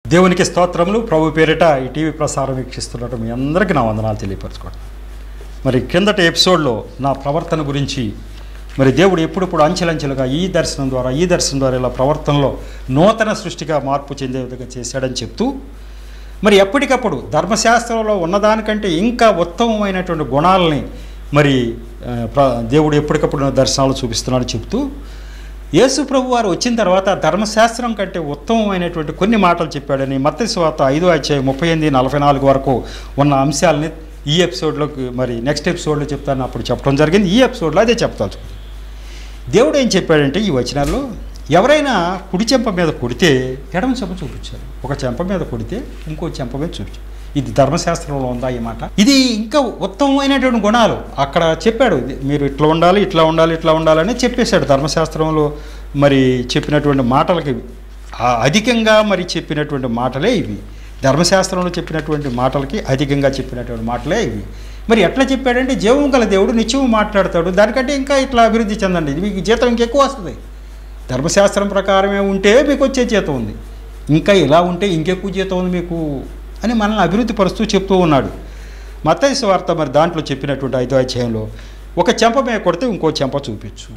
దేవునికి స్తోత్రములు ప్రభు పేరిట ఈ టీవీ ప్రసారం వీక్షిస్తున్నట్టు మీ అందరికీ నా వందనాలు తెలియపరచుకోండి మరి కిందటి ఎపిసోడ్లో నా ప్రవర్తన గురించి మరి దేవుడు ఎప్పుడప్పుడు అంచెలంచెలుగా ఈ దర్శనం ద్వారా ఈ దర్శనం ద్వారా ఇలా ప్రవర్తనలో నూతన సృష్టిగా మార్పు చెందే విధంగా చేశాడని చెప్తూ మరి ఎప్పటికప్పుడు ధర్మశాస్త్రంలో ఉన్నదానికంటే ఇంకా ఉత్తమమైనటువంటి గుణాలని మరి ఆ, ప్ర- దేవుడు ఎప్పటికప్పుడు నా దర్శనాలు చూపిస్తున్నాడు చెప్తూ యేసు ప్రభు వారు వచ్చిన తర్వాత ధర్మశాస్త్రం కంటే ఉత్తమమైనటువంటి కొన్ని మాటలు చెప్పాడని మత్తయి సువార్త ఐదో అధ్యాయం ముప్పై ఎనిమిది నలభై నాలుగు వరకు ఉన్న అంశాలని ఈ ఎపిసోడ్లోకి మరి నెక్స్ట్ ఎపిసోడ్లో చెప్తాను అప్పుడు చెప్పడం జరిగింది ఈ ఎపిసోడ్లో అదే చెప్తాను దేవుడు ఏం చెప్పాడంటే ఈ వచనాల్లో ఎవరైనా కుడి చెంప మీద కొడితే ఎడమ చెంప చూపించారు ఒక చెంప మీద కొడితే ఇంకో చెంప మీద చూపించారు ఇది ధర్మశాస్త్రంలో ఉందా ఈ మాట ఇది ఇంకా ఉత్తమమైనటువంటి గుణాలు అక్కడ చెప్పాడు ఇది మీరు ఇట్లా ఉండాలి ఇట్లా ఉండాలి ఇట్లా ఉండాలని చెప్పేశాడు ధర్మశాస్త్రంలో మరి చెప్పినటువంటి మాటలకి ఆ అధికంగా మరి చెప్పినటువంటి మాటలే ఇవి ధర్మశాస్త్రంలో చెప్పినటువంటి మాటలకి అధికంగా చెప్పినటువంటి మాటలే ఇవి మరి ఎట్లా చెప్పాడంటే జీవం గల దేవుడు నిత్యము మాట్లాడతాడు దానికంటే ఇంకా ఇట్లా అభివృద్ధి చెందండి ఇది మీకు జీతం ఇంకెక్కువ వస్తుంది ధర్మశాస్త్రం ప్రకారమే ఉంటే మీకు వచ్చే జీతం ఉంది ఇంకా ఇలా ఉంటే ఇంకెక్కువ జీతం ఉంది మీకు అని మనల్ని అభివృద్ధి పరుస్తూ చెప్తూ ఉన్నాడు మత్తయి వార్త మరి దాంట్లో చెప్పినటువంటి ఐదో అధ్యాయంలో ఒక చెంప మీద కొడితే ఇంకో చెంప చూపించు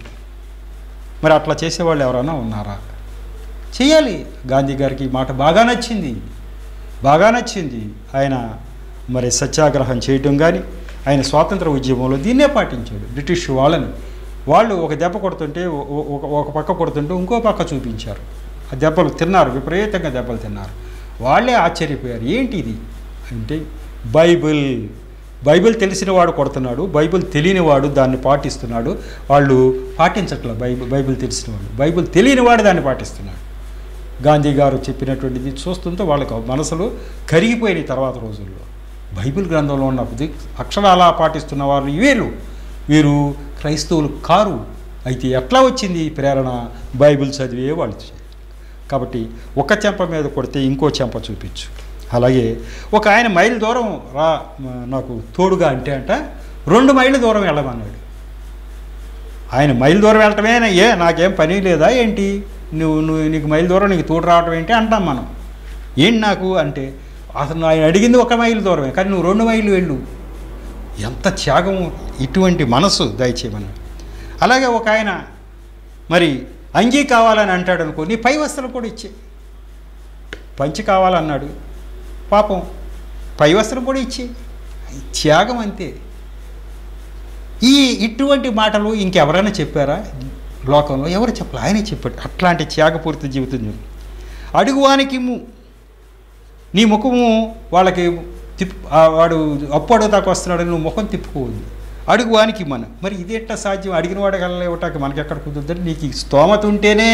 మరి అట్లా చేసేవాళ్ళు ఎవరైనా ఉన్నారా చేయాలి గాంధీ గారికి ఈ మాట బాగా నచ్చింది బాగా నచ్చింది ఆయన మరి సత్యాగ్రహం చేయటం కానీ ఆయన స్వాతంత్ర ఉద్యమంలో దీన్నే పాటించాడు బ్రిటిష్ వాళ్ళని వాళ్ళు ఒక దెబ్బ కొడుతుంటే ఒ- ఒ- ఒక ఒక పక్క కొడుతుంటే ఇంకో పక్క చూపించారు ఆ దెబ్బలు తిన్నారు విపరీతంగా దెబ్బలు తిన్నారు వాళ్ళే ఆశ్చర్యపోయారు ఏంటి ఇది అంటే బైబిల్ బైబిల్ తెలిసిన వాడు కొడుతున్నాడు బైబిల్ తెలియని వాడు దాన్ని పాటిస్తున్నాడు వాళ్ళు పాటించట్ల బైబిల్ బైబిల్ తెలిసిన వాడు బైబిల్ తెలియని వాడు దాన్ని పాటిస్తున్నాడు గాంధీ గారు చెప్పినటువంటిది చూస్తుంటే వాళ్ళకి మనసులు కరిగిపోయినాయి తర్వాత రోజుల్లో బైబిల్ గ్రంథంలో ఉన్న ఇది అక్షరాలా పాటిస్తున్న వారు వీరు వీరు క్రైస్తవులు కారు అయితే ఎట్లా వచ్చింది ఈ ప్రేరణ బైబిల్ చదివే వాళ్ళు చే- కాబట్టి ఒక చెంప మీద కొడితే ఇంకో చెంప చూపించు అలాగే ఒక ఆయన మైలు దూరం రా మ- నాకు తోడుగా అంటే అంట రెండు మైళ్ళ దూరం వెళ్ళమన్నాడు ఆయన మైలు దూరం వెళ్ళటమే ఏ నాకేం పని లేదా ఏంటి నువ్వు నువ్వు నీకు మైలు దూరం నీకు తోడు రావటం ఏంటి అంటాం మనం ఏంటి నాకు అంటే అతను ఆయన అడిగింది ఒక మైలు దూరమే కానీ నువ్వు రెండు మైళ్ళు వెళ్ళు ఎంత త్యాగం ఇటువంటి మనసు దయచేయమన్నాడు అలాగే ఒక ఆయన మరి అంగీ కావాలని అంటాడు అనుకో నీ పై వస్త్రం కూడా ఇచ్చే పంచి కావాలన్నాడు పాపం పై వస్త్రం కూడా ఇచ్చే త్యాగం అంతే ఈ ఇటువంటి మాటలు ఇంకెవరైనా చెప్పారా లోకంలో ఎవరు చెప్పలే ఆయనే చెప్పాడు అట్లాంటి త్యాగపూరిత జీవితం చూడు. అడుగువానికి ము నీ ముఖము వాళ్ళకి తిప్ ఆ వాడు అప్పు అడుగుతాకు వస్తున్నాడు నువ్వు ముఖం తిప్పుకోవద్దు అడుగువానికి మన మరి ఇది ఎట్లా సాధ్యం అడిగిన వాడికల్లా ఇవ్వటానికి మనకి ఎక్కడ కుదురుతుంది నీకు ఈ స్తోమత ఉంటేనే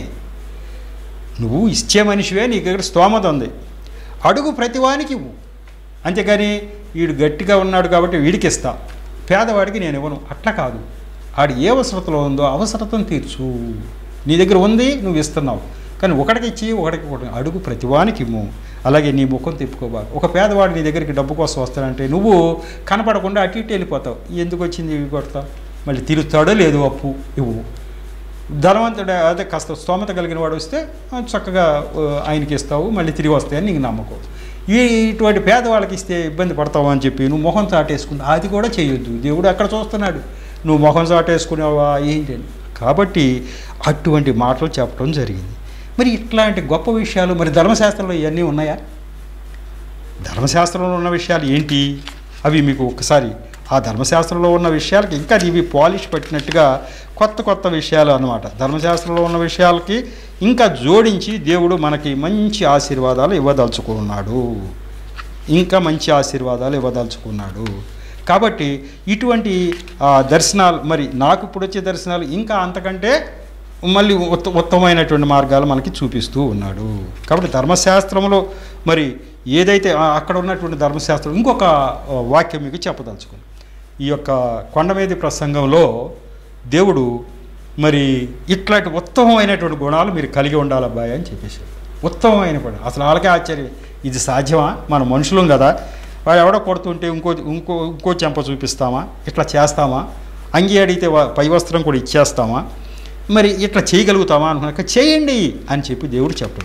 నువ్వు ఇచ్చే మనిషివే నీ దగ్గర స్తోమత ఉంది అడుగు ప్రతివానికి ఇవ్వు అంతేగాని వీడు గట్టిగా ఉన్నాడు కాబట్టి వీడికి ఇస్తా పేదవాడికి నేను ఇవ్వను అట్లా కాదు ఆడు ఏ అవసరతలో ఉందో అవసరతను తీర్చు నీ దగ్గర ఉంది నువ్వు ఇస్తున్నావు కానీ ఒకటికి ఇచ్చి ఒకటికి ఒకటి అడుగు ప్రతివానికి ఇమ్ము అలాగే నీ ముఖం తిప్పుకోబాకు ఒక పేదవాడు నీ దగ్గరికి డబ్బు కోసం వస్తాడంటే నువ్వు కనపడకుండా అటు ఇటు వెళ్ళిపోతావు ఎందుకు వచ్చింది ఇవి కొడతావు మళ్ళీ తీరుస్తాడో లేదు అప్పు ఇవ్వు ధనవంతుడు అదే కాస్త స్తోమత కలిగిన వాడు వస్తే ఆ, చక్కగా ఆ, ఆయనకి ఇస్తావు మళ్ళీ తిరిగి వస్తాయని నీకు నమ్మకం ఈ ఇటువంటి పేదవాళ్ళకి ఇస్తే ఇబ్బంది పడతావు అని చెప్పి నువ్వు మొహం చాటేసుకుని అది కూడా చేయొద్దు దేవుడు అక్కడ చూస్తున్నాడు నువ్వు మొహం చాటేసుకునేవా ఏంటి అని కాబట్టి అటువంటి మాటలు చెప్పడం జరిగింది మరి ఇట్లాంటి గొప్ప విషయాలు మరి ధర్మశాస్త్రంలో ఇవన్నీ ఉన్నాయా ధర్మశాస్త్రంలో ఉన్న విషయాలు ఏంటి అవి మీకు ఒకసారి ఆ ధర్మశాస్త్రంలో ఉన్న విషయాలకి ఇంకా ఇవి పాలిష్ పెట్టినట్టుగా కొత్త కొత్త విషయాలు అన్నమాట ధర్మశాస్త్రంలో ఉన్న విషయాలకి ఇంకా జోడించి దేవుడు మనకి మంచి ఆశీర్వాదాలు ఇవ్వదలుచుకున్నాడు ఇంకా మంచి ఆశీర్వాదాలు ఇవ్వదలుచుకున్నాడు కాబట్టి ఇటువంటి ఆ, దర్శనాలు మరి నాకు ఇప్పుడు వచ్చే దర్శనాలు ఇంకా అంతకంటే మళ్ళీ ఉత్త ఉత్తమమైనటువంటి మార్గాలు మనకి చూపిస్తూ ఉన్నాడు కాబట్టి ధర్మశాస్త్రంలో మరి ఏదైతే ఆ- అక్కడ ఉన్నటువంటి ధర్మశాస్త్రం ఇంకొక ఆ, వాక్యం మీకు చెప్పదలుచుకుంది ఈ యొక్క కొండమీది ప్రసంగంలో దేవుడు మరి ఇట్లాంటి ఉత్తమమైనటువంటి గుణాలు మీరు కలిగి ఉండాలి అబ్బాయి అని చెప్పేశాడు ఉత్తమమైన గుణం అసలు వాళ్ళకే ఆశ్చర్యం ఇది సాధ్యమా మన మనుషులం కదా వాడు ఎవడో కొడుతుంటే ఇంకో ఇంకో ఇంకో చెంప చూపిస్తామా ఇట్లా చేస్తామా అంగి అడిగితే వా- పై వస్త్రం కూడా ఇచ్చేస్తామా మరి ఇట్లా చేయగలుగుతామా అనుకున్నాక చేయండి అని చెప్పి దేవుడు చెప్పడు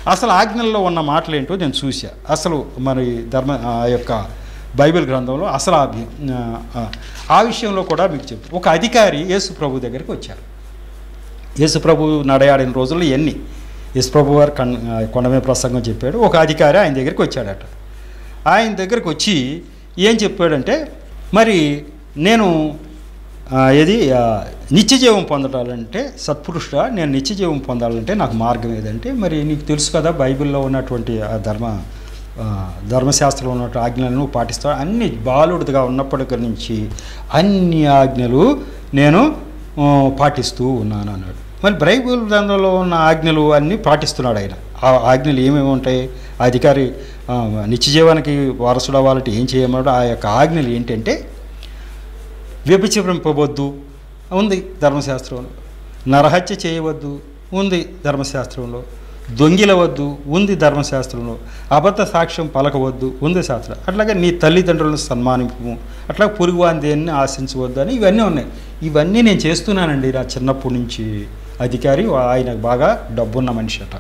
అసలు ఆజ్ఞల్లో ఉన్న మాటలు ఏంటో నేను చూసా అసలు మరి ధర్మ ఆ యొక్క బైబిల్ గ్రంథంలో అసలు ఆ వి- ఆ, ఆ విషయంలో కూడా మీకు చెప్తాను ఒక అధికారి యేసు ప్రభు దగ్గరికి వచ్చారు యేసు ప్రభు నడయాడిన రోజుల్లో ఎన్ని యేసు ప్రభు గారు కన్ కొండ మీద ప్రసంగం చెప్పాడు ఒక అధికారి ఆయన దగ్గరికి వచ్చాడట ఆయన దగ్గరికి వచ్చి ఏం చెప్పాడంటే మరి నేను ఆ, ఏది ఆ, నిత్యజీవం పొందడాలంటే సత్పురుషుడా నేను నిత్యజీవం పొందాలంటే నాకు మార్గం ఏదంటే మరి నీకు తెలుసు కదా బైబిల్లో ఉన్నటువంటి ఆ ధర్మ ఆ, ధర్మశాస్త్రంలో ఉన్నటువంటి ఆజ్ఞలను నువ్వు పాటిస్తావు అన్ని బాలుడిగా ఉన్నప్పటి నుంచి అన్ని ఆజ్ఞలు నేను ఆ, పాటిస్తూ ఉన్నాను అన్నాడు మరి బైబిల్ గ్రంథంలో ఉన్న ఆజ్ఞలు అన్నీ పాటిస్తున్నాడు ఆయన ఆ ఆజ్ఞలు ఏమేమి ఉంటాయి ఆ అధికారి ఆ, నిత్యజీవానికి వారసుడు అవ్వాలంటే ఏం చేయమన్నాడు ఆ యొక్క ఆజ్ఞలు ఏంటంటే వ్యభిచరింపవద్దు ఉంది ధర్మశాస్త్రంలో నరహత్య చేయవద్దు ఉంది ధర్మశాస్త్రంలో దొంగిలవద్దు ఉంది ధర్మశాస్త్రంలో అబద్ధ సాక్ష్యం పలకవద్దు ఉంది శాస్త్రం అట్లాగే నీ తల్లిదండ్రులను సన్మానింపు అట్లా పొరుగువాని దేన్ని ఆశించవద్దు అని ఇవన్నీ ఉన్నాయి ఇవన్నీ నేను చేస్తున్నానండి నా చిన్నప్పటి నుంచి అధికారి ఆయన బాగా డబ్బున్న మనిషి అట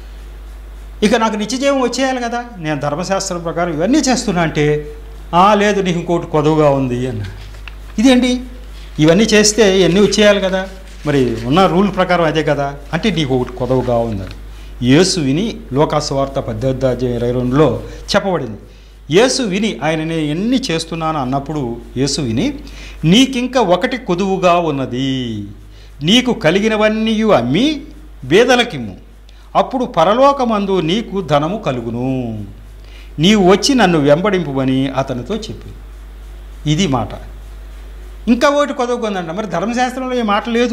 ఇక నాకు నిత్యజీవం వచ్చేయాలి కదా నేను ధర్మశాస్త్రం ప్రకారం ఇవన్నీ చేస్తున్నా అంటే "ఆ, లేదు నీకు ఇంకోటి కొదవగా ఉంది అన్న ఇదేంటి ఇవన్నీ చేస్తే ఇవన్నీ వచ్చేయాలి కదా మరి ఉన్న రూల్ ప్రకారం అదే కదా అంటే నీకు ఒకటి కొదవగా ఉందని యేసు విని లోకాసు వార్త పద్దెనిమిది ఇరవై రెండులో చెప్పబడింది యేసు విని ఆయన నేను ఎన్ని చేస్తున్నాను అన్నప్పుడు యేసు విని నీకింక ఒకటి కొదువుగా ఉన్నది నీకు కలిగినవన్నీ అమ్మి బేదలకిమ్ము అప్పుడు పరలోకమందు నీకు ధనము కలుగును నీవు వచ్చి నన్ను వెంబడింపుమని అతనితో చెప్పి ఇది మాట ఇంకా ఒకటి కొదవకుందంట మరి ధర్మశాస్త్రంలో ఈ మాట లేదు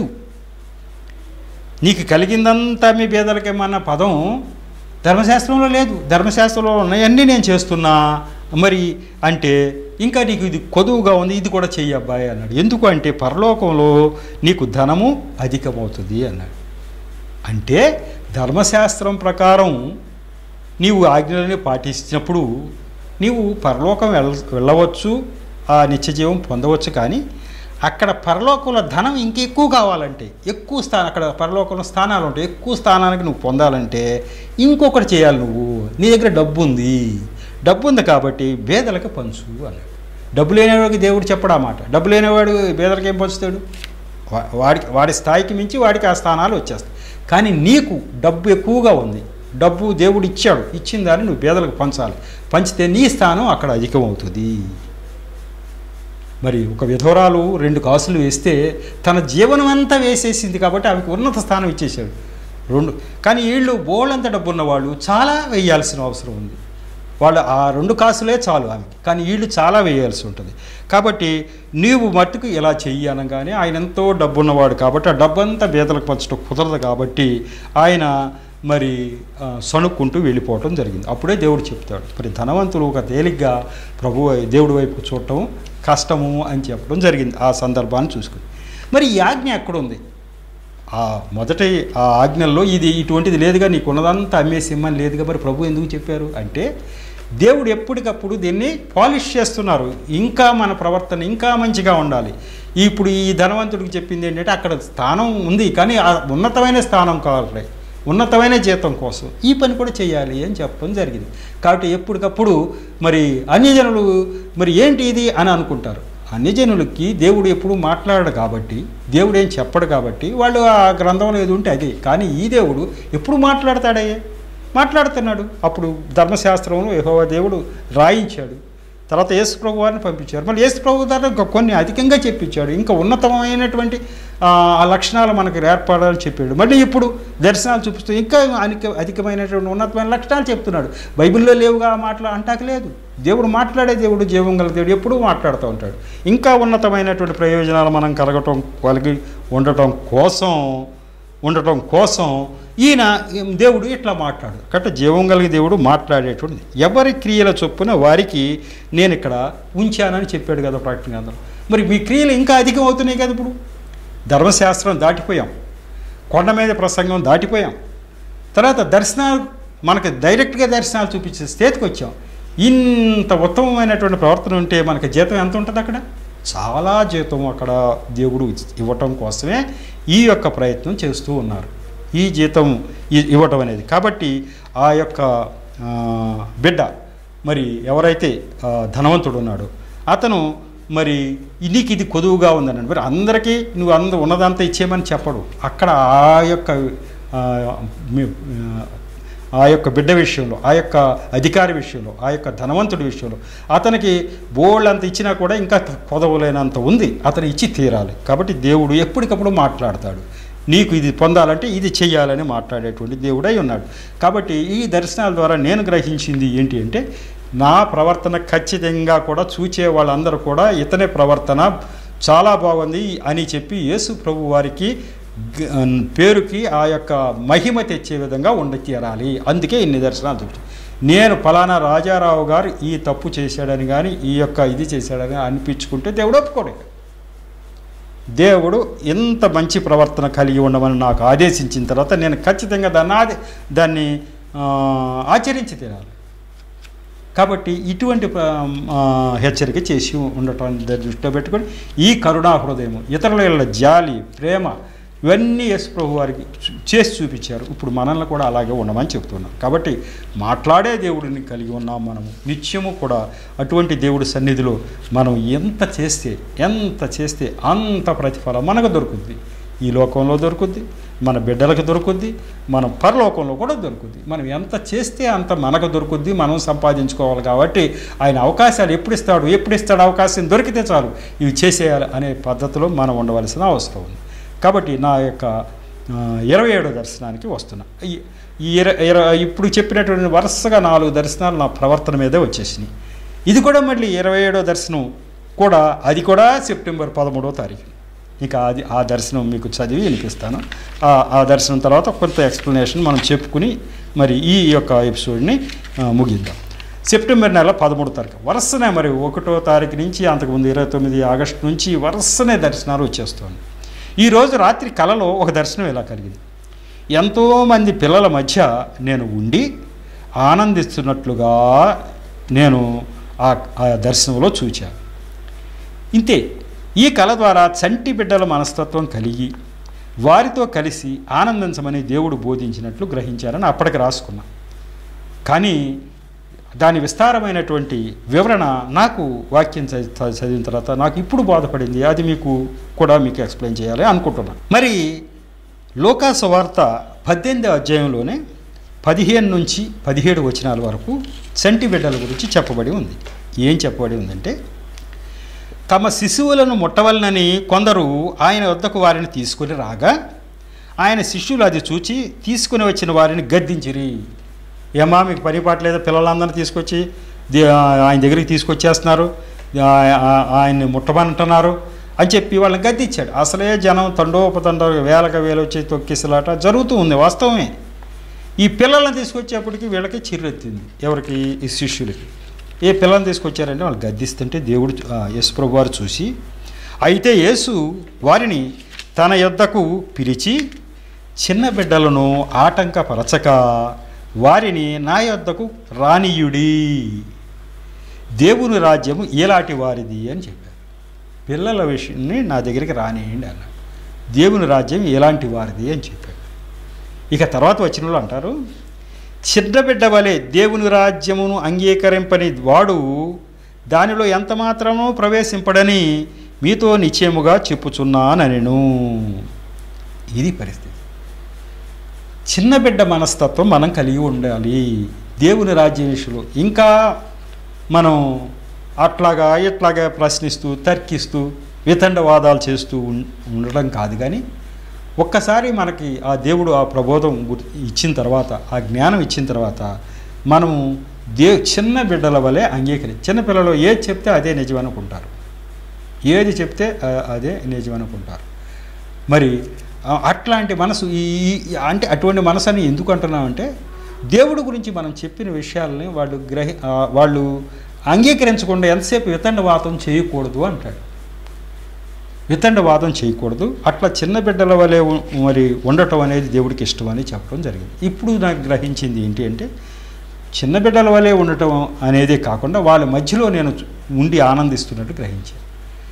నీకు కలిగిందంతా మీ బేదలకేమన్న పదం ధర్మశాస్త్రంలో లేదు ధర్మశాస్త్రంలో ఉన్నాయన్నీ నేను చేస్తున్నా మరి అంటే ఇంకా నీకు ఇది కొదువుగా ఉంది ఇది కూడా చెయ్యి అబ్బాయి అన్నాడు ఎందుకు అంటే పరలోకంలో నీకు ధనము అధికమవుతుంది అన్నాడు అంటే ధర్మశాస్త్రం ప్రకారం నీవు ఆజ్ఞలని పాటించినప్పుడు నీవు పరలోకం వెళ్ళ వెళ్ళవచ్చు ఆ నిత్యజీవం పొందవచ్చు కానీ అక్కడ పరలోకంలో ధనం ఇంకెక్కువ కావాలంటే ఎక్కువ స్థానం అక్కడ పరలోకంలో స్థానాలు ఉంటాయి ఎక్కువ స్థానానికి నువ్వు పొందాలంటే ఇంకొకటి చేయాలి నువ్వు నీ దగ్గర డబ్బు ఉంది డబ్బు ఉంది కాబట్టి బేదలకు పంచు అన్నాడు డబ్బు లేనివాడికి దేవుడు చెప్పడా మాట డబ్బు లేనివాడు బేదలకు ఏం పంచుతాడు వా- వాడికి వాడి స్థాయికి మించి వాడికి ఆ స్థానాలు వచ్చేస్తాయి కానీ నీకు డబ్బు ఎక్కువగా ఉంది డబ్బు దేవుడు ఇచ్చాడు ఇచ్చిన దాన్ని నువ్వు పేదలకు పంచాలి పంచితే నీ స్థానం అక్కడ అధికమవుతుంది మరి ఒక విధవరాలు రెండు కాసులు వేస్తే తన జీవనం అంతా వేసేసింది కాబట్టి ఆమెకు ఉన్నత స్థానం ఇచ్చేసాడు రెండు కానీ వీళ్ళు బోళ్ళంత డబ్బు ఉన్నవాళ్ళు చాలా వేయాల్సిన అవసరం ఉంది వాళ్ళు ఆ రెండు కాసులే చాలు ఆమెకి కానీ వీళ్ళు చాలా వేయాల్సి ఉంటుంది కాబట్టి నీవు మట్టుకు ఇలా చెయ్యి అనగానే ఆయన ఎంతో డబ్బు ఉన్నవాడు కాబట్టి ఆ డబ్బంతా బేదలకు పంచడం కుదరదు కాబట్టి ఆయన మరి ఆ, సణుక్కుంటూ వెళ్ళిపోవటం జరిగింది అప్పుడే దేవుడు చెప్తాడు మరి ధనవంతులు ఒక తేలిగ్గా ప్రభు దేవుడి వైపు చూడటం కష్టము అని చెప్పడం జరిగింది ఆ సందర్భాన్ని చూసుకుని మరి ఈ ఆజ్ఞ ఎక్కడుంది ఆ మొదటి ఆ ఆజ్ఞల్లో ఇది ఇటువంటిది లేదుగా నీకు ఉన్నదంతా అమ్మేసి ఇమ్మని లేదుగా మరి ప్రభు ఎందుకు చెప్పారు అంటే దేవుడు ఎప్పటికప్పుడు దీన్ని పాలిష్ చేస్తున్నారు ఇంకా మన ప్రవర్తన ఇంకా మంచిగా ఉండాలి ఇప్పుడు ఈ ధనవంతుడికి చెప్పింది ఏంటంటే అక్కడ స్థానం ఉంది కానీ ఆ ఉన్నతమైన స్థానం కావాలి ఉన్నతమైన జీతం కోసం ఈ పని కూడా చేయాలి అని చెప్పడం జరిగింది కాబట్టి ఎప్పటికప్పుడు మరి అన్యజనులు మరి ఏంటి ఇది అని అనుకుంటారు అన్యజనులకి దేవుడు ఎప్పుడు మాట్లాడడు కాబట్టి దేవుడు ఏం చెప్పడు కాబట్టి వాళ్ళు ఆ గ్రంథంలో ఏది ఉంటే అది కానీ ఈ దేవుడు ఎప్పుడు మాట్లాడతాడే మాట్లాడుతున్నాడు అప్పుడు ధర్మశాస్త్రంలో యెహోవా దేవుడు రాయించాడు తర్వాత యేసు ప్రభు వారిని పంపించారు మళ్ళీ యేసు ప్రభు ద్వారా ఇంకా కొన్ని అధికంగా చెప్పించాడు ఇంకా ఉన్నతమైనటువంటి ఆ, ఆ లక్షణాలు మనకు ఏర్పడాలని చెప్పాడు మళ్ళీ ఇప్పుడు దర్శనాలు చూపిస్తూ ఇంకా అధిక అధికమైనటువంటి ఉన్నతమైన లక్షణాలు చెప్తున్నాడు బైబిల్లో లేవుగా ఆ మాటలు అంటాక లేదు దేవుడు మాట్లాడే దేవుడు జీవం గల దేవుడు ఎప్పుడూ మాట్లాడుతూ ఉంటాడు ఇంకా ఉన్నతమైనటువంటి ప్రయోజనాలు మనం కలగటం కలిగి ఉండటం కోసం ఉండటం కోసం ఈయన దేవుడు ఇట్లా మాట్లాడు కాబట్టి జీవం కలిగి దేవుడు మాట్లాడేటువంటి ఎవరి క్రియల చొప్పున వారికి నేను ఇక్కడ ఉంచానని చెప్పాడు కదా ప్రకటన గ్రంథంలో మరి మీ క్రియలు ఇంకా అధికం అవుతున్నాయి కదా ఇప్పుడు ధర్మశాస్త్రం దాటిపోయాం కొండ మీద ప్రసంగం దాటిపోయాం తర్వాత దర్శనాలు మనకి డైరెక్ట్గా దర్శనాలు చూపించే స్థితికి వచ్చాం ఇంత ఉత్తమమైనటువంటి ప్రవర్తన ఉంటే మనకి జీతం ఎంత ఉంటుంది అక్కడ చాలా జీతం అక్కడ దేవుడు ఇవ్వటం కోసమే ఈ యొక్క ప్రయత్నం చేస్తూ ఉన్నారు ఈ జీతం ఇ- ఇవ్వటం అనేది కాబట్టి ఆ యొక్క ఆ, బిడ్డ మరి ఎవరైతే ఆ, ధనవంతుడు ఉన్నాడో అతను మరి ఈ- నీకు ఇది కొదువుగా ఉందని మరి అందరికీ నువ్వు అంద ఉన్నదంతా ఇచ్చేయమని చెప్పడు అక్కడ ఆ యొక్క ఆ, మీ- ఆ యొక్క బిడ్డ విషయంలో ఆ యొక్క అధికారి విషయంలో ఆ యొక్క ధనవంతుడి విషయంలో అతనికి బోల్డ్ అంత ఇచ్చినా కూడా ఇంకా కొదవలేనంత ఉంది అతను ఇచ్చి తీరాలి కాబట్టి దేవుడు ఎప్పటికప్పుడు మాట్లాడతాడు నీకు ఇది పొందాలంటే ఇది చెయ్యాలని మాట్లాడేటువంటి దేవుడై ఉన్నాడు కాబట్టి ఈ దర్శనాల ద్వారా నేను గ్రహించింది ఏంటి అంటే నా ప్రవర్తన ఖచ్చితంగా కూడా చూచే వాళ్ళందరూ కూడా ఇతని ప్రవర్తన చాలా బాగుంది అని చెప్పి యేసు ప్రభు వారికి గ- పేరుకి ఆ యొక్క మహిమ తెచ్చే విధంగా ఉండి తీరాలి అందుకే ఇన్ని దర్శనాలు చూపించాను నేను ఫలానా రాజారావు గారు ఈ తప్పు చేశాడని కానీ ఈ యొక్క ఇది చేశాడని అనిపించుకుంటే దేవుడు ఒప్పుకోడు దేవుడు ఇంత మంచి ప్రవర్తన కలిగి ఉండమని నాకు ఆదేశించిన తర్వాత నేను ఖచ్చితంగా దాన్ని ఆది దాన్ని ఆ, ఆచరించి తీరాలి కాబట్టి ఇటువంటి ప్ర- ఆ, హెచ్చరిక చేసి ఉండటం దృష్టిలో పెట్టుకొని ఈ కరుణా హృదయం ఇతరుల యెడల జాలి ప్రేమ ఇవన్నీ యేసు ప్రభు వారికి చూ- చేసి చూపించారు ఇప్పుడు మనల్ని కూడా అలాగే ఉండమని చెప్తున్నాం కాబట్టి మాట్లాడే దేవుడిని కలిగి ఉన్నాం మనము నిత్యము కూడా అటువంటి దేవుడి సన్నిధిలో మనం ఎంత చేస్తే ఎంత చేస్తే అంత ప్రతిఫలం మనకు దొరుకుద్ది ఈ లోకంలో దొరుకుద్ది మన బిడ్డలకు దొరుకుద్ది మన పరలోకంలో కూడా దొరుకుద్ది మనం ఎంత చేస్తే అంత మనకు దొరుకుద్ది మనం సంపాదించుకోవాలి కాబట్టి ఆయన అవకాశాలు ఎప్పుడు ఇస్తాడు ఎప్పుడు ఇస్తాడు అవకాశం దొరికితే చాలు ఇవి చేసేయాలి అనే పద్ధతిలో మనం ఉండవలసిన అవసరం ఉంది కాబట్టి నా యొక్క ఆ, ఇరవై ఏడో దర్శనానికి వస్తున్నా ఈ- ఈ ఇర ఇర ఇప్పుడు చెప్పినటువంటి వరుసగా నాలుగు దర్శనాలు నా ప్రవర్తన మీదే వచ్చేసినాయి ఇది కూడా మళ్ళీ ఇరవై ఏడో దర్శనం కూడా అది కూడా సెప్టెంబర్ పదమూడో తారీఖు ఇక అది ఆ దర్శనం మీకు చదివి వినిపిస్తాను ఆ ఆ దర్శనం తర్వాత కొంత ఎక్స్ప్లెనేషన్ మనం చెప్పుకుని మరి ఈ యొక్క ఎపిసోడ్ని ఆ, ముగిద్దాం సెప్టెంబర్ నెల పదమూడు తారీఖు వరుసనే మరి ఒకటో తారీఖు నుంచి అంతకుముందు ఇరవై తొమ్మిది ఆగస్టు నుంచి వరుసనే దర్శనాలు వచ్చేస్తుంది ఈరోజు రాత్రి కలలో ఒక దర్శనం ఇలా కలిగింది ఎంతోమంది పిల్లల మధ్య నేను ఉండి ఆనందిస్తున్నట్లుగా నేను ఆ ఆ దర్శనంలో చూచాను ఇంతే ఈ కళ ద్వారా చంటి బిడ్డల మనస్తత్వం కలిగి వారితో కలిసి ఆనందించమని దేవుడు బోధించినట్లు గ్రహించారని అప్పటికి రాసుకున్నా కానీ దాని విస్తారమైనటువంటి వివరణ నాకు వాక్యం చది- చ- చదివిన తర్వాత నాకు ఇప్పుడు బోధపడింది అది మీకు కూడా మీకు ఎక్స్ప్లెయిన్ చేయాలి అనుకుంటున్నాను మరి లోకాసు వార్త పద్దెనిమిది అధ్యాయంలోనే పదిహేను నుంచి పదిహేడు వచనాల వరకు చంటి బిడ్డల గురించి చెప్పబడి ఉంది ఏం చెప్పబడి ఉందంటే తమ శిశువులను ముట్టవలనని కొందరు ఆయన వద్దకు వారిని తీసుకొని రాగా ఆయన శిష్యులు అది చూచి తీసుకుని వచ్చిన వారిని గద్దించిరి ఏమా మీకు పని పాట లేదా పిల్లలందరినీ తీసుకొచ్చి దే- ఆయన దగ్గరికి తీసుకొచ్చేస్తున్నారు ఆ- ఆ- ఆయన్ని ముట్టమంటున్నారు అని చెప్పి వాళ్ళని గద్దించాడు అసలే జనం తండోపతండ వేలకు వేలు వచ్చి తొక్కిసలాట జరుగుతూ ఉంది వాస్తవమే ఈ పిల్లల్ని తీసుకొచ్చేప్పటికి వీళ్ళకి చిర్రెత్తింది ఎవరికి ఈ శిష్యులకి ఏ పిల్లల్ని తీసుకొచ్చారంటే వాళ్ళు గద్దిస్తుంటే దేవుడు ఆ, యేసు ప్రభు వారు చూసి అయితే యేసు వారిని తన యొద్దకు పిలిచి చిన్న బిడ్డలను ఆటంకపరచక వారిని నా యొద్దకు రానియుడి దేవుని రాజ్యము ఏలాంటి వారిది అని చెప్పారు పిల్లల విషయాన్ని నా దగ్గరికి రానియండి అన్నాడు దేవుని రాజ్యం ఎలాంటి వారిది అని చెప్పాడు ఇక తర్వాత వచ్చిన వాళ్ళు అంటారు చిన్న బిడ్డ వలె దేవుని రాజ్యమును అంగీకరింపని వాడు దానిలో ఎంత మాత్రమూ ప్రవేశింపడని మీతో నిశ్చయముగా చెప్పుచున్నానెను ఇది పరిస్థితి చిన్న బిడ్డ మనస్తత్వం మనం కలిగి ఉండాలి దేవుని రాజ్యం విషయంలో ఇంకా మనం అట్లాగా ఇట్లాగా ప్రశ్నిస్తూ తర్కిస్తూ వితండవాదాలు చేస్తూ ఉం- ఉండడం కాదు కానీ ఒక్కసారి మనకి ఆ దేవుడు ఆ ప్రబోధం గుర్- ఇచ్చిన తర్వాత ఆ జ్ఞానం ఇచ్చిన తర్వాత మనము దే చిన్న బిడ్డల వలె అంగీకరి చిన్న పిల్లలు ఏది చెప్తే అదే నిజం అనుకుంటారు ఏది చెప్తే ఆ- అదే నిజం అనుకుంటారు మరి ఆ, అట్లాంటి మనసు ఈ ఈ- అంటే అటువంటి మనసు అని ఎందుకు అంటున్నామంటే దేవుడి గురించి మనం చెప్పిన విషయాలని వాళ్ళు గ్రహి ఆ, వాళ్ళు అంగీకరించకుండా ఎంతసేపు వితండవాదం చేయకూడదు అంటాడు వితండవాదం చేయకూడదు అట్లా చిన్న బిడ్డల వలె ఉ- మరి ఉండటం అనేది దేవుడికి ఇష్టం అని చెప్పడం జరిగింది ఇప్పుడు నాకు గ్రహించింది ఏంటి అంటే చిన్న బిడ్డల వలె ఉండటం అనేదే కాకుండా వాళ్ళ మధ్యలో నేను చు- ఉండి ఆనందిస్తున్నట్టు గ్రహించాను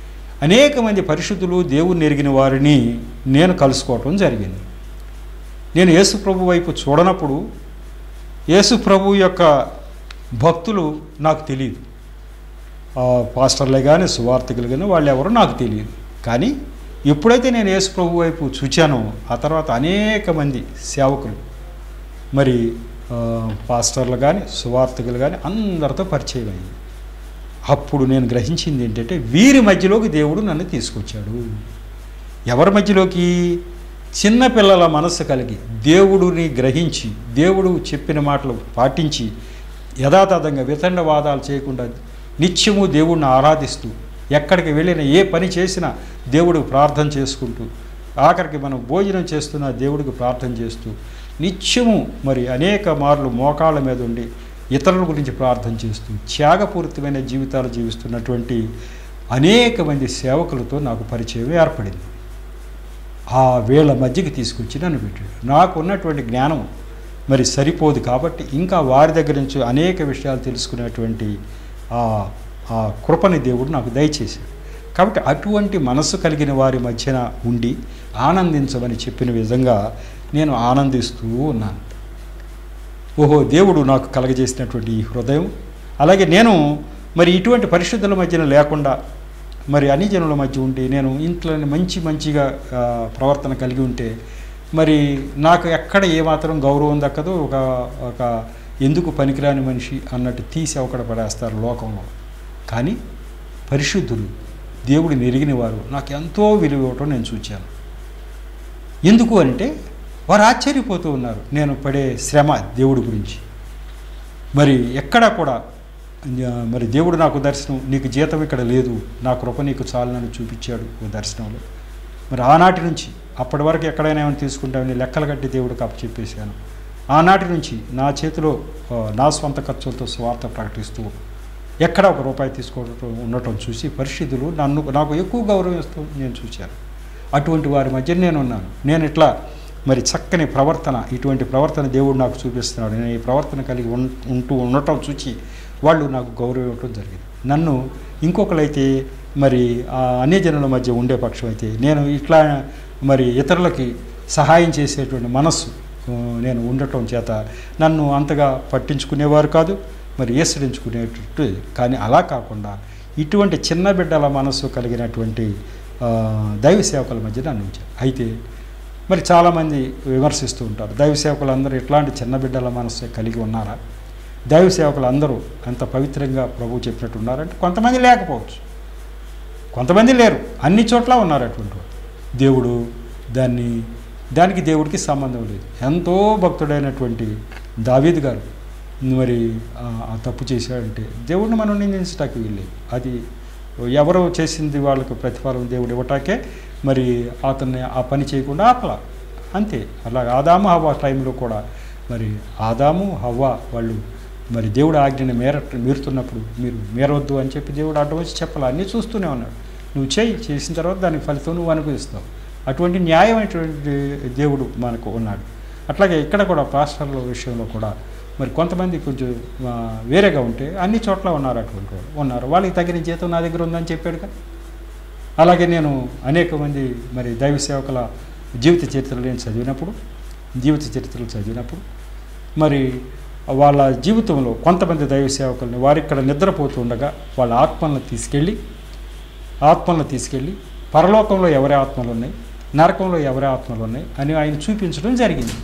అనేక మంది పరిశుద్ధులు దేవుని ఎరిగిన వారిని నేను కలుసుకోవటం జరిగింది నేను యేసు ప్రభు వైపు చూడనప్పుడు యేసు ప్రభు యొక్క భక్తులు నాకు తెలియదు ఆ పాస్టర్లే కానీ సువార్థికులు కానీ వాళ్ళు ఎవరో నాకు తెలియదు కానీ ఎప్పుడైతే నేను యేసు ప్రభు వైపు చూచానో ఆ తర్వాత అనేక మంది సేవకులు మరి ఆ, పాస్టర్లు కానీ సువార్థికులు కానీ అందరితో పరిచయం అయింది అప్పుడు నేను గ్రహించింది ఏంటంటే వీరి మధ్యలోకి దేవుడు నన్ను తీసుకొచ్చాడు ఎవరి మధ్యలోకి చిన్న పిల్లల మనస్సు కలిగి దేవుడిని గ్రహించి దేవుడు చెప్పిన మాటలు పాటించి యథాతథంగా వితండవాదాలు చేయకుండా నిత్యము దేవుడిని ఆరాధిస్తూ ఎక్కడికి వెళ్ళినా ఏ పని చేసినా దేవుడికి ప్రార్థన చేసుకుంటూ ఆఖరికి మనం భోజనం చేస్తున్న దేవుడికి ప్రార్థన చేస్తూ నిత్యము మరి అనేక మార్లు మోకాళ్ళ మీద ఉండి ఇతరుల గురించి ప్రార్థన చేస్తూ త్యాగపూరితమైన జీవితాలు జీవిస్తున్నటువంటి అనేక మంది సేవకులతో నాకు పరిచయం ఏర్పడింది ఆ వేళ మధ్యకి తీసుకొచ్చి నన్ను పెట్టాడు నాకు ఉన్నటువంటి జ్ఞానం మరి సరిపోదు కాబట్టి ఇంకా వారి దగ్గర నుంచి అనేక విషయాలు తెలుసుకునేటువంటి ఆ ఆ కృపని దేవుడు నాకు దయచేశాడు కాబట్టి అటువంటి మనసు కలిగిన వారి మధ్యన ఉండి ఆనందించమని చెప్పిన విధంగా నేను ఆనందిస్తూ ఉన్నాను ఓహో దేవుడు నాకు కలగజేసినటువంటి ఈ హృదయం అలాగే నేను మరి ఇటువంటి పరిశుద్ధుల మధ్యన లేకుండా మరి అన్ని జనుల మధ్య ఉండి నేను ఇంట్లో మంచి మంచిగా ఆ, ప్రవర్తన కలిగి ఉంటే మరి నాకు ఎక్కడ ఏమాత్రం గౌరవం దక్కదో ఒక ఒక ఎందుకు పనికిరాని మనిషి అన్నట్టు తీసి అవకడ పడేస్తారు లోకంలో కానీ పరిశుద్ధులు దేవుడిని ఎరిగిన వారు నాకు ఎంతో విలువ ఇవ్వటం నేను చూచాను ఎందుకు అంటే వారు ఆశ్చర్యపోతూ ఉన్నారు నేను పడే శ్రమ దేవుడి గురించి మరి ఎక్కడా కూడా ఆ, మరి దేవుడు నాకు దర్శనం నీకు జీతం ఇక్కడ లేదు నా కృప నీకు చాలని చూపించాడు ఓ దర్శనంలో మరి ఆనాటి నుంచి అప్పటి వరకు ఎక్కడైనా ఏమైనా తీసుకుంటామని లెక్కలు కట్టి దేవుడికి అప్పచెప్పేశాను ఆనాటి నుంచి నా చేతిలో ఆ, నా స్వంత ఖర్చులతో స్వార్థ ప్రకటిస్తూ ఎక్కడ ఒక రూపాయి తీసుకోవడం ఉండటం చూసి పరిస్థితులు నన్ను నాకు ఎక్కువ గౌరవం ఇస్తూ నేను చూశాను అటువంటి వారి మధ్య నేను ఉన్నాను నేను ఇట్లా మరి చక్కని ప్రవర్తన ఇటువంటి ప్రవర్తన దేవుడు నాకు చూపిస్తున్నాడు నేను ఈ ప్రవర్తన కలిగి ఉన్ ఉంటూ ఉండటం చూచి వాళ్ళు నాకు గౌరవం ఇవ్వటం జరిగింది నన్ను ఇంకొకరైతే మరి ఆ అన్య జనుల మధ్య ఉండే పక్షం అయితే నేను ఇట్లా మరి ఇతరులకి సహాయం చేసేటువంటి మనస్సు ఆ, నేను ఉండటం చేత నన్ను అంతగా పట్టించుకునేవారు కాదు మరి ఏసరించుకునేటట్టు కానీ అలా కాకుండా ఇటువంటి చిన్న బిడ్డల మనస్సు కలిగినటువంటి ఆ, దైవ సేవకుల మధ్య నన్ను ఉంచారు అయితే మరి చాలామంది విమర్శిస్తూ ఉంటారు దైవ సేవకులు అందరూ ఇట్లాంటి చిన్న బిడ్డల మనస్సు కలిగి ఉన్నారా దైవ సేవకులు అందరూ అంత పవిత్రంగా ప్రభువు చెప్పినట్టు ఉన్నారంటే కొంతమంది లేకపోవచ్చు కొంతమంది లేరు అన్ని చోట్ల ఉన్నారు అటువంటి వారు. దేవుడు దాన్ని దానికి దేవుడికి సంబంధం లేదు ఎంతో భక్తుడైనటువంటి దావీద్ గారు మరి ఆ ఆ తప్పు చేశాడంటే దేవుడిని మనం నిందించటానికి వీల్లేదు అది ఎవరు చేసింది వాళ్ళకు ప్రతిఫలం దేవుడు ఇవ్వటాకే మరి అతన్ని ఆ పని చేయకుండా ఆపలా అంతే అలా ఆదాము హవ్వ టైంలో కూడా మరి ఆదాము హవ్వ వాళ్ళు మరి దేవుడు ఆజ్ఞని మేర మీరుతున్నప్పుడు మీరు మేరవద్దు అని చెప్పి దేవుడు అడ్డం వచ్చి చెప్పాలి అన్నీ చూస్తూనే ఉన్నాడు నువ్వు చేయి చేసిన తర్వాత దానికి ఫలితం నువ్వు అనుభవిస్తావు అటువంటి న్యాయమైనటువంటి దేవుడు మనకు ఉన్నాడు అట్లాగే ఇక్కడ కూడా పాస్టర్ల విషయంలో కూడా మరి కొంతమంది కొంచెం ఆ, వేరేగా ఉంటే అన్ని చోట్ల ఉన్నారు అటువంటి వాళ్ళు ఉన్నారు వాళ్ళకి తగిన జీతం నా దగ్గర ఉందని చెప్పాడు కదా అలాగే నేను అనేక మంది మరి దైవ సేవకుల జీవిత చరిత్రలు నేను చదివినప్పుడు జీవిత చరిత్రలు చదివినప్పుడు మరి వాళ్ళ జీవితంలో కొంతమంది దైవ సేవకుల్ని వారు ఇక్కడ నిద్రపోతూ ఉండగా వాళ్ళ ఆత్మలను తీసుకెళ్ళి ఆత్మలను తీసుకెళ్ళి పరలోకంలో ఎవరి ఆత్మలు ఉన్నాయి నరకంలో ఎవరి ఆత్మలు ఉన్నాయి అని ఆయన చూపించడం జరిగింది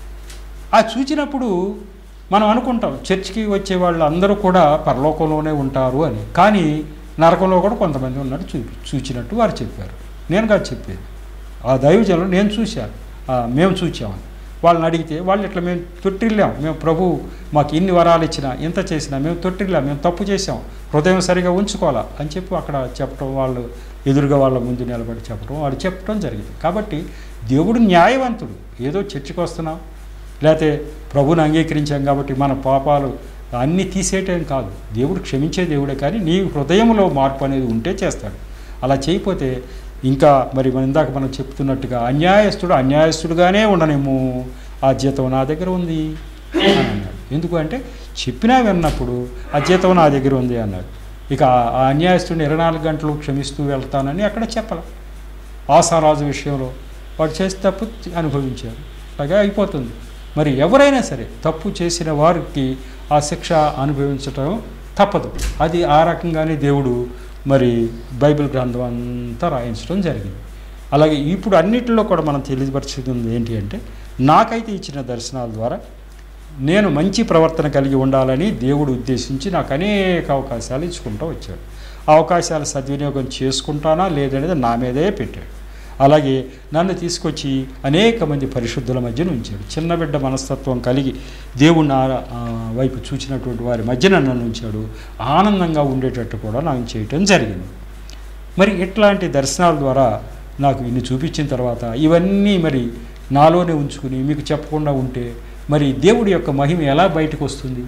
ఆ చూచినప్పుడు మనం అనుకుంటాం చర్చికి వచ్చే వాళ్ళు అందరూ కూడా పరలోకంలోనే ఉంటారు అని కానీ నరకంలో కూడా కొంతమంది ఉన్నట్టు చూపి చూచినట్టు వారు చెప్పారు నేను కాదు చెప్పేది ఆ దైవజనులు నేను చూశాను ఆ, మేము చూచామని వాళ్ళని అడిగితే వాళ్ళు ఇట్లా మేము తొట్టిల్లాం మేము ప్రభు మాకు ఇన్ని వరాలు ఇచ్చినా ఇంత చేసినా మేము తొట్టిల్లాం మేము తప్పు చేసాం హృదయం సరిగా ఉంచుకోవాలా అని చెప్పి అక్కడ చెప్పడం వాళ్ళు ఎదురుగా వాళ్ళ ముందు నిలబడి చెప్పడం వాడు చెప్పడం జరిగింది కాబట్టి దేవుడు న్యాయవంతుడు ఏదో చర్చికి వస్తున్నాం లేకపోతే ప్రభుని అంగీకరించాం కాబట్టి మన పాపాలు అన్నీ తీసేయటం కాదు దేవుడు క్షమించే దేవుడే కానీ నీ హృదయంలో మార్పు అనేది ఉంటే చేస్తాడు అలా చేయకపోతే ఇంకా మరి మన ఇందాక మనం చెప్తున్నట్టుగా అన్యాయస్తుడు అన్యాయస్తుడుగానే ఉండనేమో ఆ జీతం నా దగ్గర ఉంది అని అన్నాడు ఎందుకు అంటే చెప్పినా విన్నప్పుడు ఆ జీతం నా దగ్గర ఉంది అన్నాడు ఇక ఆ- ఆ అన్యాయస్తుడిని ఇరవై నాలుగు గంటలు క్షమిస్తూ వెళ్తానని అక్కడ చెప్పాల ఆసారాజు విషయంలో వాడు చేసి తప్పు అనుభవించారు అట్లాగే అయిపోతుంది మరి ఎవరైనా సరే తప్పు చేసిన వారికి ఆ శిక్ష అనుభవించటం తప్పదు అది ఆ రకంగానే దేవుడు మరి బైబిల్ గ్రంథం అంతా రాయించడం జరిగింది అలాగే ఇప్పుడు అన్నిటిలో కూడా మనం తెలియపరిచింది ఏంటి అంటే నాకైతే ఇచ్చిన దర్శనాల ద్వారా నేను మంచి ప్రవర్తన కలిగి ఉండాలని దేవుడు ఉద్దేశించి నాకు అనేక అవకాశాలు ఇచ్చుకుంటూ వచ్చాడు ఆ అవకాశాలు సద్వినియోగం చేసుకుంటానా లేదనేది నా మీదే పెట్టాడు అలాగే నన్ను తీసుకొచ్చి అనేక మంది పరిశుద్ధుల మధ్యన ఉంచాడు చిన్న బిడ్డ మనస్తత్వం కలిగి దేవుడు నా ఆ, వైపు చూచినటువంటి వారి మధ్యన నన్ను ఉంచాడు ఆనందంగా ఉండేటట్టు కూడా నాకు చేయటం జరిగింది మరి ఇట్లాంటి దర్శనాల ద్వారా నాకు ఇన్ని చూపించిన తర్వాత ఇవన్నీ మరి నాలోనే ఉంచుకుని మీకు చెప్పకుండా ఉంటే మరి దేవుడి యొక్క మహిమ ఎలా బయటకు వస్తుంది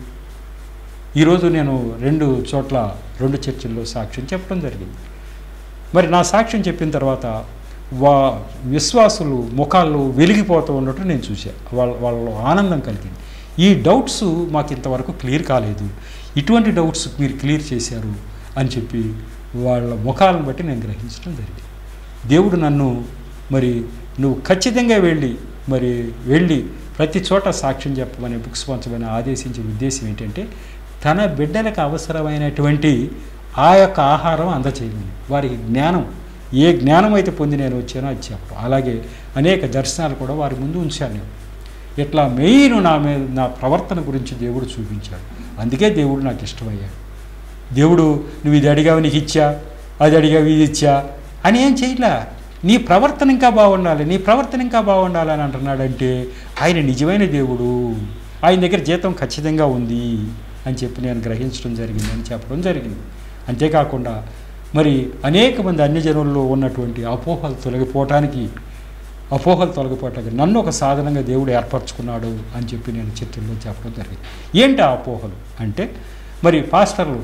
ఈరోజు నేను రెండు చోట్ల రెండు చర్చిల్లో సాక్ష్యం చెప్పడం జరిగింది మరి నా సాక్ష్యం చెప్పిన తర్వాత వా విశ్వాసులు ముఖాల్లో వెలిగిపోతూ ఉన్నట్టు నేను చూశాను వాళ్ళ వాళ్ళలో ఆనందం కలిగింది ఈ డౌట్స్ మాకు ఇంతవరకు క్లియర్ కాలేదు ఇటువంటి డౌట్స్ మీరు క్లియర్ చేశారు అని చెప్పి వాళ్ళ ముఖాలను బట్టి నేను గ్రహించడం జరిగింది దేవుడు నన్ను మరి నువ్వు ఖచ్చితంగా వెళ్ళి మరి వెళ్ళి ప్రతి చోట సాక్ష్యం చెప్పమని బుక్స్ పంచమని ఆదేశించే ఉద్దేశం ఏంటంటే తన బిడ్డలకు అవసరమైనటువంటి ఆ యొక్క ఆహారం అందచేయమని వారికి జ్ఞానం ఏ జ్ఞానం అయితే పొంది నేను వచ్చానో అది చెప్పడం అలాగే అనేక దర్శనాలు కూడా వారి ముందు ఉంచాను నేను ఇట్లా మెయిన్ నా మీద నా ప్రవర్తన గురించి దేవుడు చూపించాడు అందుకే దేవుడు నాకు ఇష్టమయ్యాడు దేవుడు నువ్వు ఇది అడిగావు నీకు ఇచ్చా అది అడిగావు ఇది ఇచ్చా అని ఏం చేయట్లా నీ ప్రవర్తన ఇంకా బాగుండాలి నీ ప్రవర్తన ఇంకా బాగుండాలి అని అంటున్నాడంటే ఆయన నిజమైన దేవుడు ఆయన దగ్గర జీతం ఖచ్చితంగా ఉంది అని చెప్పి నేను గ్రహించడం జరిగింది అని చెప్పడం జరిగింది అంతేకాకుండా మరి అనేక మంది అన్ని జనుల్లో ఉన్నటువంటి అపోహలు తొలగిపోవటానికి అపోహలు తొలగిపోవటానికి నన్ను ఒక సాధనంగా దేవుడు ఏర్పరచుకున్నాడు అని చెప్పి నేను చర్చల్లో చెప్పడం జరిగింది ఏంటి ఆ అపోహలు అంటే మరి పాస్టర్లు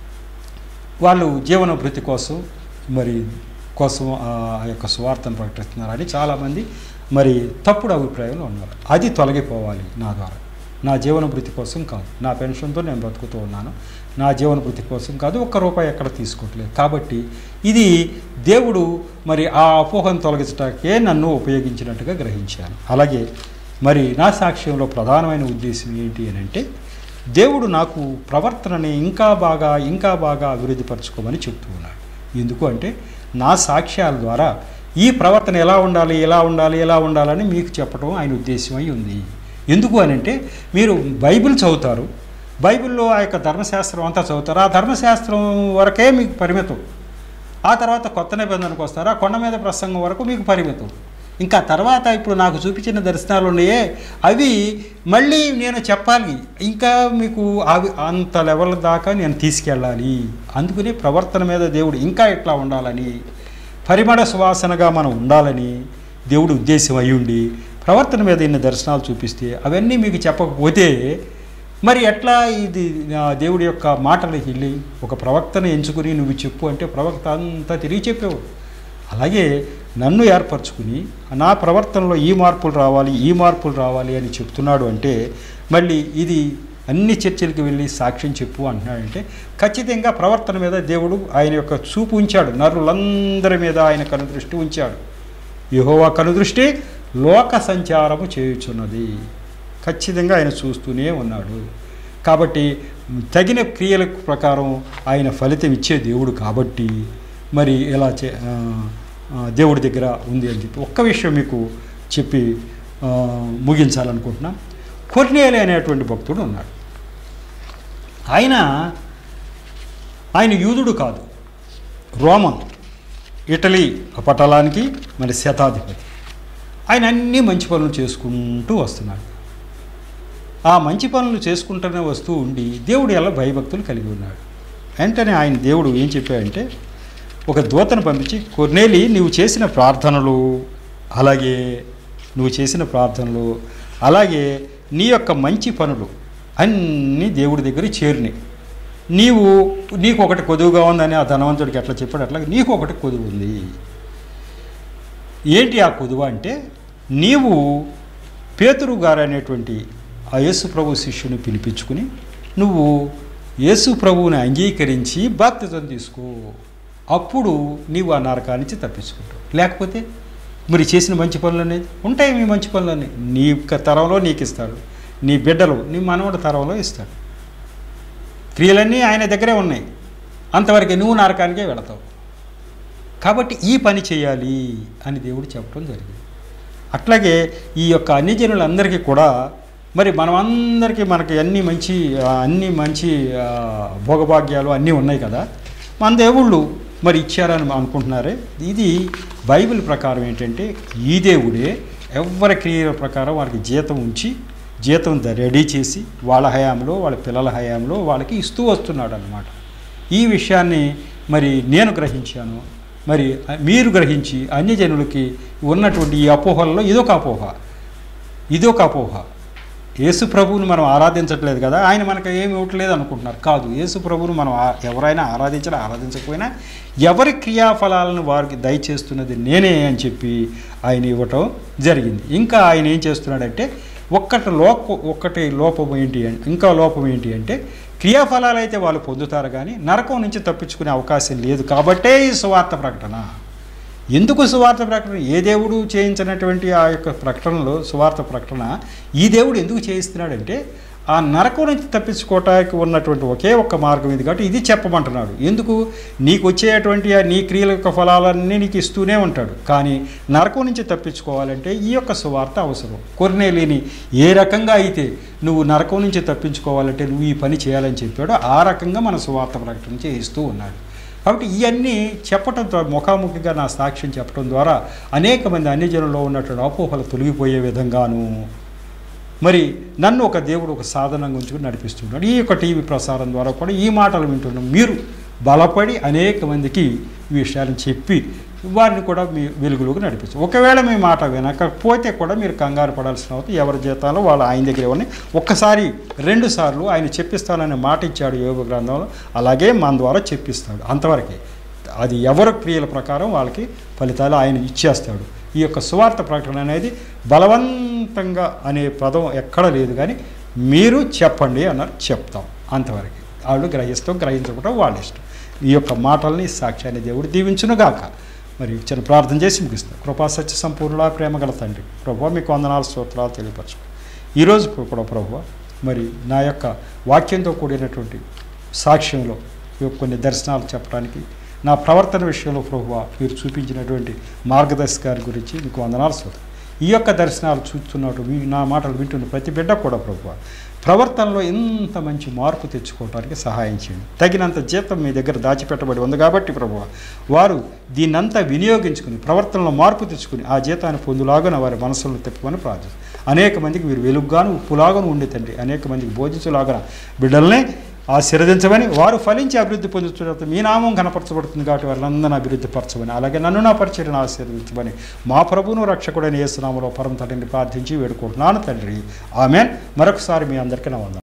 వాళ్ళు జీవనభృతి కోసం మరి కోసం ఆ యొక్క సువార్తను ప్రకటిస్తున్నారని చాలామంది మరి తప్పుడు అభిప్రాయంలో ఉన్నారు అది తొలగిపోవాలి నా ద్వారా నా జీవనభృతి కోసం కాదు నా పెన్షన్తో నేను బ్రతుకుతూ ఉన్నాను నా జీవనభృతి కోసం కాదు ఒక్క రూపాయి ఎక్కడ తీసుకోవట్లేదు కాబట్టి ఇది దేవుడు మరి ఆ అపోహను తొలగించడానికే నన్ను ఉపయోగించినట్టుగా గ్రహించాను అలాగే మరి నా సాక్ష్యంలో ప్రధానమైన ఉద్దేశం ఏంటి అని అంటే దేవుడు నాకు ప్రవర్తనని ఇంకా బాగా ఇంకా బాగా అభివృద్ధిపరచుకోమని చెప్తూ ఉన్నాడు ఎందుకు అంటే నా సాక్ష్యాల ద్వారా ఈ ప్రవర్తన ఎలా ఉండాలి ఎలా ఉండాలి ఎలా ఉండాలని మీకు చెప్పడం ఆయన ఉద్దేశమై ఉంది ఎందుకు అని అంటే మీరు బైబిల్ చదువుతారు బైబిల్లో ఆ యొక్క ధర్మశాస్త్రం అంతా చదువుతారు ఆ ధర్మశాస్త్రం వరకే మీకు పరిమితం ఆ తర్వాత కొత్త నిబంధనకు వస్తారు ఆ కొండ మీద ప్రసంగం వరకు మీకు పరిమితం ఇంకా తర్వాత ఇప్పుడు నాకు చూపించిన దర్శనాలు ఉన్నాయే అవి మళ్ళీ నేను చెప్పాలి ఇంకా మీకు అవి అంత లెవెల్ దాకా నేను తీసుకెళ్ళాలి అందుకని ప్రవర్తన మీద దేవుడు ఇంకా ఎట్లా ఉండాలని పరిమళ సువాసనగా మనం ఉండాలని దేవుడు ఉద్దేశం అయి ఉండి ప్రవర్తన మీద ఇన్ని దర్శనాలు చూపిస్తే అవన్నీ మీకు చెప్పకపోతే మరి ఎట్లా ఇది ఆ దేవుడి యొక్క మాటలు వెళ్ళి ఒక ప్రవక్తను ఎంచుకుని నువ్వు చెప్పు అంటే ప్రవక్త అంతా తిరిగి చెప్పేవాడు అలాగే నన్ను ఏర్పరచుకుని నా ప్రవర్తనలో ఈ మార్పులు రావాలి ఈ మార్పులు రావాలి అని చెప్తున్నాడు అంటే మళ్ళీ ఇది అన్ని చర్చలకు వెళ్ళి సాక్ష్యం చెప్పు అంటున్నాడంటే ఖచ్చితంగా ప్రవర్తన మీద దేవుడు ఆయన యొక్క చూపు ఉంచాడు నరులందరి మీద ఆయన కనుదృష్టి ఉంచాడు యెహోవా కనుదృష్టి లోక సంచారము చేయుచున్నది ఖచ్చితంగా ఆయన చూస్తూనే ఉన్నాడు కాబట్టి తగిన క్రియల ప్రకారం ఆయన ఫలితం ఇచ్చే దేవుడు కాబట్టి మరి ఎలా చే ఆ, ఆ, దేవుడి దగ్గర ఉంది అని చెప్పి ఒక్క విషయం మీకు చెప్పి ఆ, ముగించాలనుకుంటున్నా కొర్నేలి అనేటువంటి భక్తుడు ఉన్నాడు ఆయన ఆయన యూదుడు కాదు రోమన్ ఇటలీ పటలానికి మరి శతాధిపతి ఆయన అన్ని మంచి పనులు చేసుకుంటూ వస్తున్నాడు ఆ మంచి పనులు చేసుకుంటూనే వస్తూ ఉండి దేవుడు ఎలా భయభక్తులు కలిగి ఉన్నాడు వెంటనే ఆయన దేవుడు ఏం చెప్పాడంటే ఒక దూతను పంపించి కొర్నేలి నీవు చేసిన ప్రార్థనలు అలాగే నువ్వు చేసిన ప్రార్థనలు అలాగే నీ యొక్క మంచి పనులు అన్నీ దేవుడి దగ్గర చేరినాయి నీవు నీకు ఒకటి కొదువుగా ఉందని ఆ ధనవంతుడికి ఎట్లా చెప్పాడు అట్లా నీకు ఒకటి కొదువు ఉంది ఏంటి ఆ కొదువ అంటే నీవు పేతురు గారు అనేటువంటి ఆ యేసు ప్రభు శిష్యుని పిలిపించుకుని నువ్వు యేసు ప్రభువుని అంగీకరించి బాప్తిజం తీసుకో అప్పుడు నీవు ఆ నరకాల నుంచి తప్పించుకుంటావు లేకపోతే మరి చేసిన మంచి పనులు అనేది ఉంటాయి మీ మంచి పనులన్నీ నీ యొక్క తరంలో నీకు ఇస్తాడు నీ బిడ్డలు నీ మనవడి తరంలో ఇస్తాడు క్రియలన్నీ ఆయన దగ్గరే ఉన్నాయి అంతవరకు నువ్వు నరకానికే వెళతావు కాబట్టి ఈ పని చేయాలి అని దేవుడు చెప్పడం జరిగింది అట్లాగే ఈ యొక్క అన్ని జనులందరికీ కూడా మరి మనమందరికీ మనకి అన్ని మంచి ఆ, అన్ని మంచి ఆ, భోగభాగ్యాలు అన్నీ ఉన్నాయి కదా మన దేవుళ్ళు మరి ఇచ్చారని అనుకుంటున్నారే ఇది బైబిల్ ప్రకారం ఏంటంటే ఈ దేవుడే ఎవరి క్రియల ప్రకారం వారికి జీతం ఉంచి జీతం ద- రెడీ చేసి వాళ్ళ హయాంలో వాళ్ళ పిల్లల హయాంలో వాళ్ళకి ఇస్తూ వస్తున్నాడు అన్నమాట ఈ విషయాన్ని మరి నేను గ్రహించాను మరి మీరు గ్రహించి అన్యజనులకి ఉన్నటువంటి ఈ అపోహల్లో ఇదొక అపోహ ఇదొక అపోహ యేసు ప్రభువుని మనం ఆరాధించట్లేదు కదా ఆయన మనకు ఏమి ఇవ్వట్లేదు అనుకుంటున్నారు కాదు యేసు ప్రభువుని మనం ఆ- ఎవరైనా ఆరాధించినా ఆరాధించకపోయినా ఎవరి క్రియాఫలాలను వారికి దయచేస్తున్నది నేనే అని చెప్పి ఆయన ఇవ్వటం జరిగింది ఇంకా ఆయన ఏం చేస్తున్నాడంటే ఒక్కటి లోప ఒక్కటి లోపం ఏంటి అంటే ఇంకా లోపం ఏంటి అంటే క్రియాఫలాలు అయితే వాళ్ళు పొందుతారు కానీ నరకం నుంచి తప్పించుకునే అవకాశం లేదు కాబట్టే ఈ సువార్త ప్రకటన ఎందుకు సువార్త ప్రకటన ఏ దేవుడు చేయించినటువంటి ఆ యొక్క ప్రకటనలో సువార్త ప్రకటన ఈ దేవుడు ఎందుకు చేయిస్తున్నాడంటే ఆ నరకం నుంచి తప్పించుకోవటానికి ఉన్నటువంటి ఒకే ఒక్క మార్గం ఇది కాబట్టి ఇది చెప్పమంటున్నాడు ఎందుకు నీకు వచ్చేటువంటి ఆ నీ క్రియల యొక్క ఫలాలన్నీ నీకు ఇస్తూనే ఉంటాడు కానీ నరకం నుంచి తప్పించుకోవాలంటే ఈ యొక్క సువార్త అవసరం కొర్నేలిని ఏ రకంగా అయితే నువ్వు నరకం నుంచి తప్పించుకోవాలంటే నువ్వు ఈ పని చేయాలని చెప్పాడో ఆ రకంగా మన సువార్త ప్రకటన చేయిస్తూ ఉన్నాడు కాబట్టి ఇవన్నీ చెప్పటం ద్వారా ముఖాముఖిగా నా సాక్ష్యం చెప్పడం ద్వారా అనేక మంది అన్ని జనుల్లో ఉన్నటువంటి అపోహలు తొలగిపోయే విధంగాను మరి నన్ను ఒక దేవుడు ఒక సాధనంగా ఉంచుకుని నడిపిస్తున్నాడు ఈ యొక్క టీవీ ప్రసారం ద్వారా కూడా ఈ మాటలు వింటున్నాం మీరు బలపడి అనేక మందికి ఈ విషయాలను చెప్పి వారిని కూడా మీ వెలుగులోకి నడిపించు ఒకవేళ మీ మాట వినకపోతే కూడా మీరు కంగారు పడాల్సిన అవసరం ఎవరి జీతాలు వాళ్ళు ఆయన దగ్గర ఉన్నాయి ఒక్కసారి రెండు సార్లు ఆయన చెప్పిస్తానని మాట ఇచ్చాడు యోగ గ్రంథంలో అలాగే మన ద్వారా చెప్పిస్తాడు అంతవరకే అది ఎవరి క్రియల ప్రకారం వాళ్ళకి ఫలితాలు ఆయన ఇచ్చేస్తాడు ఈ యొక్క సువార్త ప్రకటన అనేది బలవంతంగా అనే పదం ఎక్కడ లేదు కానీ మీరు చెప్పండి అన్నారు చెప్తాం అంతవరకు వాళ్ళు గ్రహిస్తాం గ్రహించకుండా వాళ్ళ ఇష్టం ఈ యొక్క మాటల్ని సాక్ష్యాన్ని దేవుడు దీవించునుగాక మరి చిన్న ప్రార్థన చేసి ముగిస్తాం కృపా సత్య సంపూర్ణ ప్రేమ గల తండ్రి ప్రభు మీకు వందనాలు స్తోత్రాలు తెలియపరచు ఈరోజు కూడా ప్రభు మరి నా యొక్క వాక్యంతో కూడినటువంటి సాక్ష్యంలో ఈ యొక్క కొన్ని దర్శనాలు చెప్పడానికి నా ప్రవర్తన విషయంలో ప్రభు మీరు చూపించినటువంటి మార్గదర్శకారి గురించి మీకు వందనాలు స్తోత్రం ఈ యొక్క దర్శనాలు చూస్తున్నట్టు మీ నా మాటలు వింటున్న ప్రతి బిడ్డ కూడా ప్రభు ప్రవర్తనలో ఎంత మంచి మార్పు తెచ్చుకోవడానికి సహాయం చేయండి తగినంత జీతం మీ దగ్గర దాచిపెట్టబడి ఉంది కాబట్టి ప్రభు వారు దీన్నంతా వినియోగించుకుని ప్రవర్తనలో మార్పు తెచ్చుకుని ఆ జీతాన్ని పొందులాగా వారి మనసులను తిప్పమని ప్రార్థిస్తాను అనేక మందికి మీరు వెలుగుగాను ఉప్పులాగాను ఉండే తండ్రి అనేక మందికి బోధించులాగా బిడ్డల్ని ఆశీర్వదించమని వారు ఫలించి అభివృద్ధి పొందుతున్న మీ నామం కనపరచబడుతుంది కాబట్టి వారిని అభివృద్ధి పరచమని అలాగే నన్ను నా పరిచయను ఆశీర్వదించమని మా ప్రభువును రక్షకుడైన యేసునామలో పరం తండ్రిని ప్రార్థించి వేడుకుంటున్నాను తండ్రి ఆమెన్ మరొకసారి మీ అందరికీ నా వందనాలు